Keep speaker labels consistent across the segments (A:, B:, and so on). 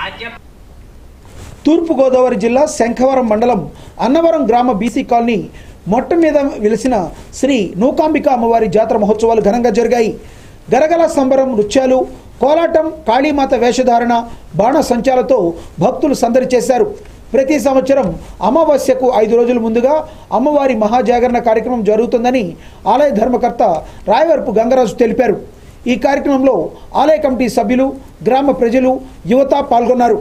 A: రాజ్యం
B: తూర్పుగోదావరి జిల్లా శంఖవరం మండలం అన్నవరం గ్రామ బీసీ కాలనీ మొట్ట మీద వెలిసిన శ్రీ నూకాంబిక అమ్మవారి జాతర మహోత్సవాలు ఘనంగా జరిగాయి గరగల సంబరం నృత్యాలు కోలాటం కాళీమాత వేషధారణ బాణ సంచాలతో భక్తులు సందడి చేశారు ప్రతి సంవత్సరం అమావాస్యకు ఐదు రోజుల ముందుగా అమ్మవారి మహాజాగరణ కార్యక్రమం జరుగుతుందని ఆలయ ధర్మకర్త రాయవరపు గంగరాజు తెలిపారు ఈ కార్యక్రమంలో ఆలయ కమిటీ సభ్యులు గ్రామ ప్రజలు యువత పాల్గొన్నారు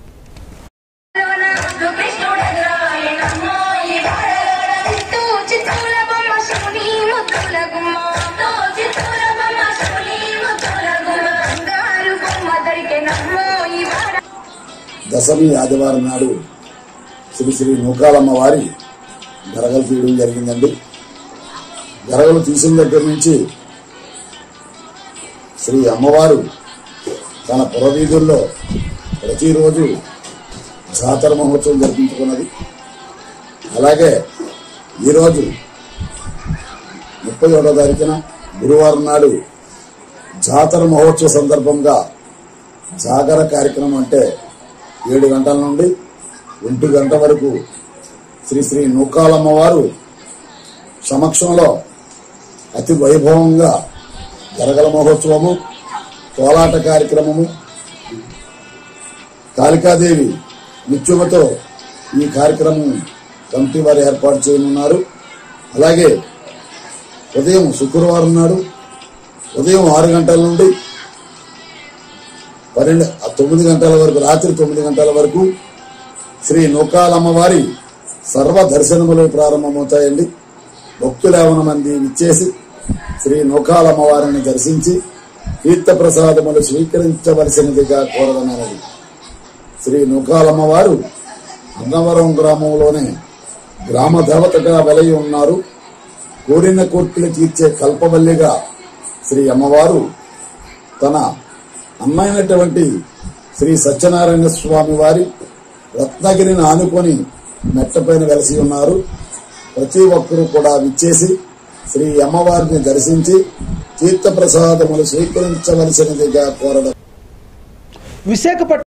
C: దశమి ఆదివారం నాడు శ్రీ శ్రీ నూకాలమ్మ వారి గరగలు తీయడం జరిగిందండి గరగలు తీసిన దగ్గర నుంచి శ్రీ అమ్మవారు తన పురవీధుల్లో ప్రతిరోజు జాతర మహోత్సవం జరిపించుకున్నది అలాగే ఈరోజు ముప్పై ఒకటో తారీఖున గురువారం నాడు జాతర మహోత్సవ సందర్భంగా జాగర కార్యక్రమం అంటే ఏడు గంటల నుండి ఒంటి గంట వరకు శ్రీ శ్రీ నూకాలమ్మ వారు సమక్షంలో అతి వైభవంగా గరగల మహోత్సవము కోలాట కార్యక్రమము కాళికాదేవి నిత్యమతో ఈ కార్యక్రమం కమిటీ వారు ఏర్పాటు చేయనున్నారు అలాగే ఉదయం శుక్రవారం నాడు ఉదయం ఆరు గంటల నుండి పన్నెండు తొమ్మిది గంటల వరకు రాత్రి తొమ్మిది గంటల వరకు శ్రీ నూకాలమ్మవారి సర్వ దర్శనములు ప్రారంభమవుతాయండి భక్తులేవన మంది విచ్చేసి శ్రీ నూకాలమ్మవారిని దర్శించి తీర్థ ప్రసాదములు స్వీకరించవలసినదిగా కోరడమైనది శ్రీ నూకాలమ్మవారు అన్నవరం గ్రామంలోనే గ్రామ దేవతగా వెలయి ఉన్నారు కోరిన కోర్కెలు తీర్చే కల్పవల్లిగా శ్రీ అమ్మవారు తన అమ్మైనటువంటి శ్రీ సత్యనారాయణ స్వామి వారి రత్నగిరిని ఆనుకొని మెట్టపైన వెలసి ఉన్నారు ప్రతి ఒక్కరూ కూడా విచ్చేసి శ్రీ అమ్మవారిని దర్శించి తీర్థ ప్రసాదములు స్వీకరించవలసినదిగా కోరడం
B: విశాఖపట్నం